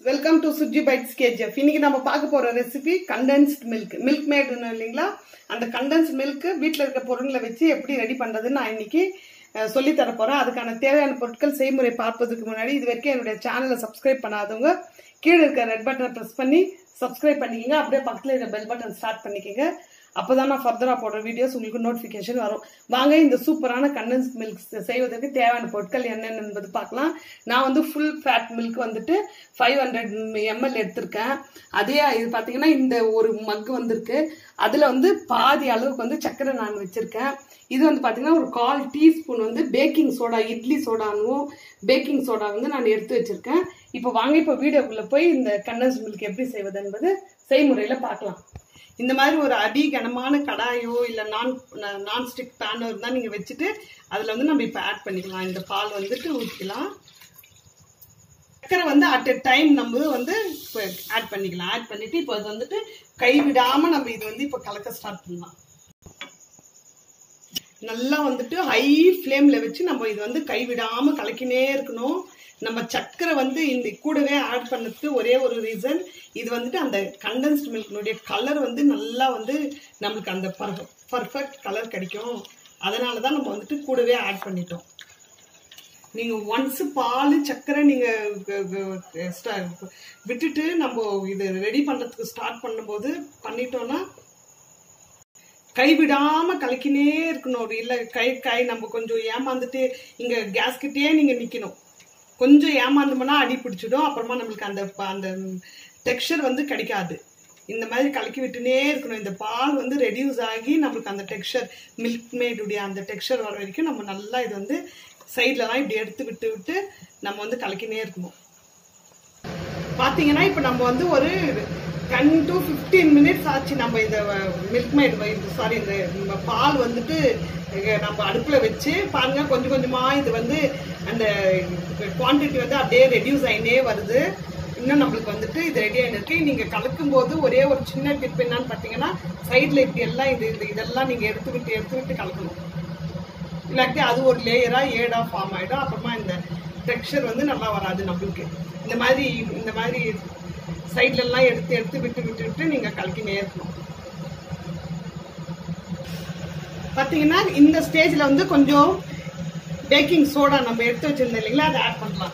welcome to Suji bites KGF இன்னைக்கு நம்ம பார்க்க போற ரெசிபி கண்டென்ஸ்ட் மில்க் மில்க் மேடுன்னு இல்லைங்களா அந்த கண்டென்ஸ்ட் மில்க் வீட்டில் இருக்க பொருட்களை வச்சு எப்படி ரெடி பண்றதுன்னு நான் இன்னைக்கு அஹ், சொல்லித் தர போறேன் அதுக்கான தேவையான பொருட்கள் செய்முறை பார்ப்பதற்கு முன்னாடி இது வரைக்கும் என்னுடைய சேனலை சப்ஸ்கிரைப் பண்ணாதவங்க கீழே இருக்க ரெட் பட்டனை ப்ரெஸ் பண்ணி சப்ஸ்கிரைப் பண்ணிக்கங்க அப்படியே பக்கத்தில் இருக்க பெல் பட்டன் ஸ்டார்ட் பண்ணிக்கங்க அப்பதான் நான் ஃபர்தரா போடுற வீடியோஸ் உங்களுக்கு நோட்டிஃபிகேஷன் வரும் வாங்க இந்த சூப்பரான கண்டென்ஸ் மில்க் செய்வதற்கு தேவையான பொருட்கள் என்னென்ன என்பது பார்க்கலாம் நான் வந்து ஃபுல் ஃபேட் மில்க் வந்துட்டு ஃபைவ் ஹண்ட்ரட் எம்எல் எடுத்திருக்கேன் அதே இது பார்த்தீங்கன்னா இந்த ஒரு மக் வந்திருக்கு அதில் வந்து பாதி அளவுக்கு வந்து சர்க்கரை நான் வச்சிருக்கேன் இது வந்து பார்த்தீங்கன்னா ஒரு கால் டீஸ்பூன் வந்து பேக்கிங் சோடா இட்லி சோடானும் பேக்கிங் சோடா வந்து நான் எடுத்து வச்சிருக்கேன் இப்போ வாங்க இப்போ வீடியோக்குள்ளே போய் இந்த கண்டென்ஸ் மில்க் எப்படி செய்வது என்பது செய்முறையில் பார்க்கலாம் இந்த மாதிரி ஒரு அடி கனமான கடாயோ இல்லை நான் நான்ஸ்டிக் பேனோ இருந்தால் நீங்கள் வச்சுட்டு அதில் வந்து நம்ம இப்போ ஆட் பண்ணிக்கலாம் இந்த பால் வந்துட்டு ஊற்றிக்கலாம் சக்கரை வந்து அட் எ டைம் நம்ம வந்து இப்போ ஆட் பண்ணிக்கலாம் ஆட் பண்ணிட்டு இப்போ அது வந்துட்டு கைவிடாமல் நம்ம இது வந்து இப்போ கலக்க ஸ்டார்ட் பண்ணலாம் நல்லா வந்துட்டு ஹை ஃப்ளேமில் வச்சு நம்ம இது வந்து கைவிடாம கலக்கினே இருக்கணும் நம்ம சர்க்கரை வந்து இந்த கூடவே ஆட் பண்ணதுக்கு ஒரே ஒரு ரீசன் இது வந்துட்டு அந்த கண்டென்ஸ்ட் மில்க்னுடைய கலர் வந்து நல்லா வந்து நம்மளுக்கு அந்த பர்ஃபெக்ட் கலர் கிடைக்கும் அதனால தான் நம்ம வந்துட்டு கூடவே ஆட் பண்ணிட்டோம் நீங்கள் ஒன்ஸ் பால் சர்க்கரை நீங்கள் விட்டுட்டு நம்ம இது ரெடி பண்ணுறதுக்கு ஸ்டார்ட் பண்ணும்போது பண்ணிட்டோம்னா கைவிடாம கலக்கினே இருக்கணும் ஒரு இல்ல கை கை நம்ம கொஞ்சம் ஏமாந்துட்டு இங்க கேஸ் கிட்டே நீங்க நிக்கணும் கொஞ்சம் ஏமாந்தோம்னா அடி பிடிச்சிடும் அப்புறமா நம்மளுக்கு அந்த ப- அந்த டெக்ஸ்சர் வந்து கிடைக்காது இந்த மாதிரி கலக்கி விட்டுனே இருக்கணும் இந்த பால் வந்து ரெடியூஸ் ஆகி நம்மளுக்கு அந்த டெக்ஸ்சர் மில்க் மேடுடைய அந்த டெக்ஸ்சர் வர வரைக்கும் நம்ம நல்லா இது வந்து சைட்லலாம் இப்படி எடுத்து விட்டு விட்டு நம்ம வந்து கலக்கினே இருக்கணும் பாத்தீங்கன்னா இப்போ நம்ம வந்து ஒரு டென் டு ஃபிஃப்டீன் மினிட்ஸ் ஆச்சு நம்ம இந்த மில்க் மேட் சாரி இந்த நம்ம பால் வந்துட்டு இங்க நம்ம அடுப்பில் வச்சு பாருங்க கொஞ்சம் கொஞ்சமாக இது வந்து அந்த குவான்டிட்டி வந்து அப்படியே ரெடியூஸ் ஆகினே வருது இன்னும் நம்மளுக்கு வந்துட்டு இது ரெடி ஆகிருக்கு நீங்கள் கலக்கும் போது ஒரே ஒரு சின்ன டிப் என்னன்னு பார்த்தீங்கன்னா சைடில் இப்படி எல்லாம் இது இது இதெல்லாம் நீங்கள் எடுத்து விட்டு எடுத்து விட்டு கலக்கணும் இல்லாட்டி அது ஒரு லேயரா ஏடா ஃபார்ம் ஆயிடும் அப்புறமா இந்த டெக்ஸ்சர் வந்து நல்லா வராது நம்மளுக்கு இந்த மாதிரி இந்த மாதிரி சைட்ல எல்லாம் எடுத்து எடுத்து விட்டு விட்டு விட்டு நீங்க கலக்கினே இருக்கணும் பாத்தீங்கன்னா இந்த ஸ்டேஜ்ல வந்து கொஞ்சம் பேக்கிங் சோடா நம்ம எடுத்து வச்சிருந்தோம் இல்லைங்களா அதை ஆட் பண்ணலாம்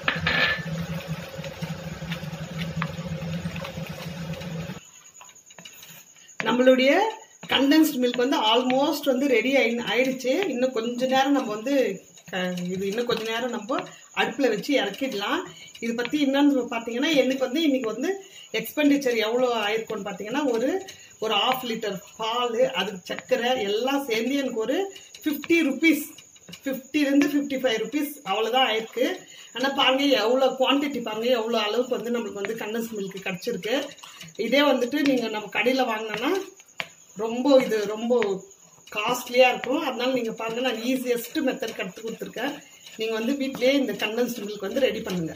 நம்மளுடைய கண்டென்ஸ்ட் மில்க் வந்து ஆல்மோஸ்ட் வந்து ரெடி ஆயி ஆயிடுச்சு இன்னும் கொஞ்ச நேரம் நம்ம வந்து க- இது இன்னும் கொஞ்ச நேரம் நம்ம அடுப்பில் வச்சு இறக்கிடலாம் இது பற்றி என்னன்னு பார்த்தீங்கன்னா எனக்கு வந்து இன்னைக்கு வந்து எக்ஸ்பெண்டிச்சர் எவ்வளோ ஆயிருக்கும்னு பார்த்தீங்கன்னா ஒரு ஒரு ஆஃப் லிட்டர் பால் அதுக்கு சர்க்கரை எல்லாம் சேர்ந்து எனக்கு ஒரு ஃபிஃப்டி ருபீஸ் ஃபிஃப்டிலேருந்து ஃபிஃப்டி ஃபைவ் ருபீஸ் அவ்வளோதான் ஆயிருக்கு ஆனால் பாருங்க எவ்வளோ குவான்டிட்டி பாருங்க எவ்வளோ அளவுக்கு வந்து நம்மளுக்கு வந்து கண்டன்ஸ் மில்க் கிடச்சிருக்கு இதே வந்துட்டு நீங்கள் நம்ம கடையில் வாங்கினோன்னா ரொம்ப இது ரொம்ப காஸ்ட்லியாக இருக்கும் அதனால நீங்கள் பாருங்க நான் ஈஸியஸ்ட் மெத்தட் கற்று கொடுத்துருக்கேன் நீங்கள் வந்து வீட்டிலேயே இந்த கண்டன்ஸ்ட் மில்க் வந்து ரெடி பண்ணுங்க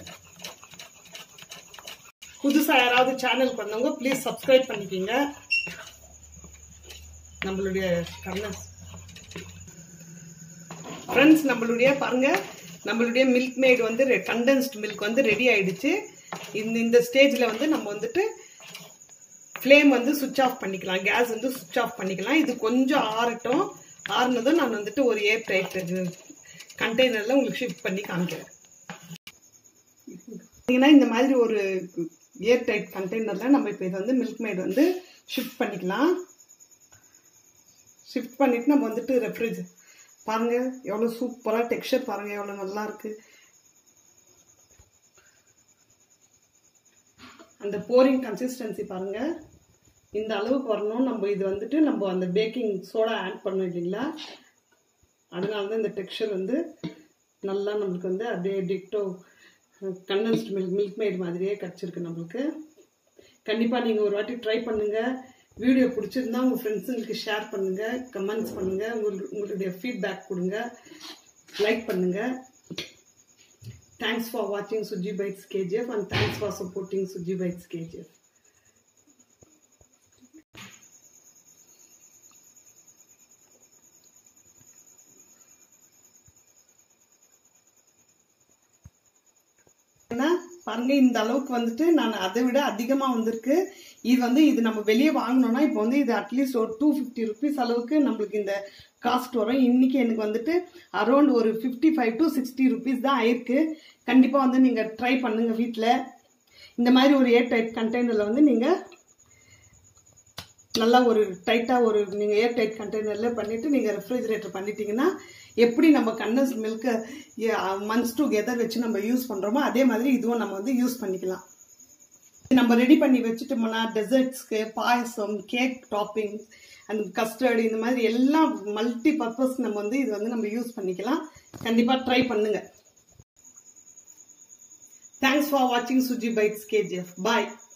புதுசாக யாராவது சேனல் பண்ணவங்க ப்ளீஸ் சப்ஸ்கிரைப் பண்ணிக்கிங்க நம்மளுடைய கண்டன்ஸ் ஃப்ரெண்ட்ஸ் நம்மளுடைய பாருங்க நம்மளுடைய மில்க் மேட் வந்து கண்டென்ஸ்ட் மில்க் வந்து ரெடி ஆயிடுச்சு இந்த இந்த ஸ்டேஜில் வந்து நம்ம வந்துட்டு ஃப்ளேம் வந்து சுவிட்ச் ஆஃப் பண்ணிக்கலாம் கேஸ் வந்து சுவிட்ச் ஆஃப் பண்ணிக்கலாம் இது கொஞ்சம் ஆறட்டும் ஆறுனதும் நான் வந்துட்டு ஒரு ஏர் டைட் கண்டெய்னரில் உங்களுக்கு ஷிஃப்ட் பண்ணி காமிக்கிறேன் பார்த்தீங்கன்னா இந்த மாதிரி ஒரு ஏர் டைட் கண்டெய்னரில் நம்ம இப்போ இதை வந்து மில்க் மேட் வந்து ஷிஃப்ட் பண்ணிக்கலாம் ஷிஃப்ட் பண்ணிட்டு நம்ம வந்துட்டு ரெஃப்ரிஜ் பாருங்க எவ்வளோ சூப்பராக டெக்ஸ்சர் பாருங்க எவ்வளோ நல்லா இருக்கு அந்த போரிங் கன்சிஸ்டன்சி பாருங்க இந்த அளவுக்கு வரணும் நம்ம இது வந்துட்டு நம்ம அந்த பேக்கிங் சோடா ஆட் பண்ணோம் இல்லைங்களா அதனால தான் இந்த டெக்ஸ்சர் வந்து நல்லா நம்மளுக்கு வந்து அப்படியே டிக்டோ கண்டென்ஸ்ட் மில்க் மில்க் மேட் மாதிரியே கிடச்சிருக்கு நம்மளுக்கு கண்டிப்பாக நீங்கள் ஒரு வாட்டி ட்ரை பண்ணுங்கள் வீடியோ பிடிச்சிருந்தா உங்கள் ஃப்ரெண்ட்ஸுங்களுக்கு ஷேர் பண்ணுங்கள் கமெண்ட்ஸ் பண்ணுங்கள் உங்களுக்கு உங்களுடைய ஃபீட்பேக் கொடுங்க லைக் பண்ணுங்கள் தேங்க்ஸ் ஃபார் வாட்சிங் Suji bites KGF and thanks for supporting Suji bites KGF பாருங்க இந்த அளவுக்கு வந்துட்டு நான் அதை விட அதிகமாக வந்திருக்கு இது வந்து இது நம்ம வெளியே வாங்கினோம்னா இப்போ வந்து இது அட்லீஸ்ட் ஒரு டூ ஃபிஃப்டி ருபீஸ் அளவுக்கு நம்மளுக்கு இந்த காஸ்ட் வரும் இன்னைக்கு எனக்கு வந்துட்டு அரௌண்ட் ஒரு fifty five to sixty rupees தான் ஆயிருக்கு கண்டிப்பாக வந்து நீங்கள் ட்ரை பண்ணுங்க வீட்டில் இந்த மாதிரி ஒரு ஏர் டைட் கண்டெய்னரில் வந்து நீங்கள் நல்லா ஒரு டைட்டாக ஒரு நீங்கள் ஏர் டைட் கண்டெய்னரில் பண்ணிவிட்டு நீங்கள் ரெஃப்ரிஜரேட்டர் பண்ணிட்டீங்கன்னா எப்படி நம்ம கண்டன்ஸ் மில்கை மந்த்ஸ் டுகெதர் வச்சு நம்ம யூஸ் பண்ணுறோமோ அதே மாதிரி இதுவும் நம்ம வந்து யூஸ் பண்ணிக்கலாம் நம்ம ரெடி பண்ணி வச்சுட்டோம்னா டெசர்ட்ஸ்க்கு பாயசம் கேக் டாப்பிங் அந்த கஸ்டர்டு இந்த மாதிரி எல்லாம் மல்டி பர்பஸ் நம்ம வந்து இது வந்து நம்ம யூஸ் பண்ணிக்கலாம் கண்டிப்பாக ட்ரை பண்ணுங்க தேங்க்ஸ் ஃபார் வாட்சிங் சுஜி பைட்ஸ் கேஜிஎஃப் பாய்